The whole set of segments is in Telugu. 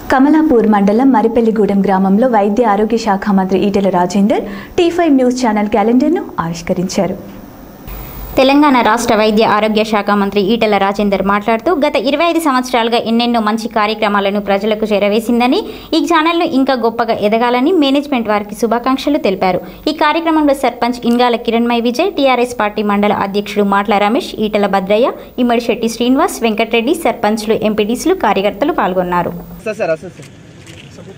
కమలాపూర్ మండలం మరిపెల్లిగూడెం గ్రామంలో వైద్య ఆరోగ్య శాఖ మంత్రి Etela Rajender T five news channel క్యాలెండర్ను ఆవిష్కరించారు తెలంగాణ రాష్ట్ర వైద్య ఆరోగ్య శాఖ మంత్రి ఈటెల రాజేందర్ మాట్లాడుతూ గత ఇరవై ఐదు సంవత్సరాలుగా ఎన్నెన్నో మంచి కార్యక్రమాలను ప్రజలకు చేరవేసిందని ఈ ఛానల్ను ఇంకా గొప్పగా ఎదగాలని మేనేజ్మెంట్ వారికి శుభాకాంక్షలు తెలిపారు ఈ కార్యక్రమంలో సర్పంచ్ ఇంగాల కిరణ్మయ్ విజయ్ టీఆర్ఎస్ పార్టీ మండల అధ్యక్షుడు మాట్ల రమేష్ ఈటెల భద్రయ్య ఇమ్మడిశెట్టి శ్రీనివాస్ వెంకటరెడ్డి సర్పంచ్లు ఎంపీటీసీలు కార్యకర్తలు పాల్గొన్నారు వస్తా సార్ వస్తా సార్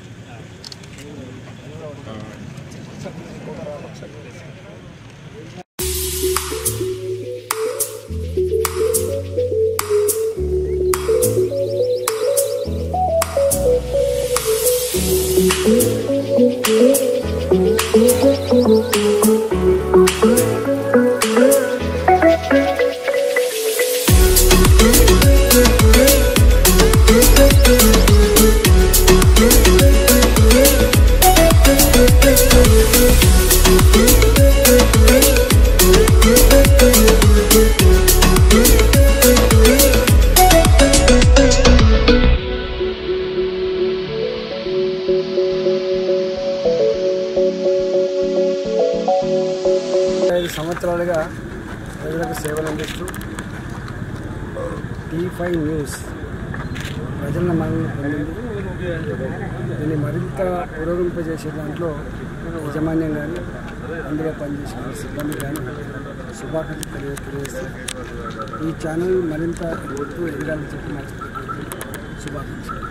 ఐదు సంవత్సరాలుగా ప్రజలకు సేవలు అందిస్తూ టీ ఫైవ్ న్యూస్ ప్రజల మనల్ని పొందింది దీన్ని మరింత పురోగమింపజేసే దాంట్లో యాజమాన్యం కానీ అందులో పనిచేసిన సిబ్బంది కానీ శుభాకాంక్షలు తెలియ తెలియజేస్తారు ఈ ఛానల్ మరింత ఎదుగుతూ ఎదగాలని చెప్పి నాకు శుభాకాంక్షలు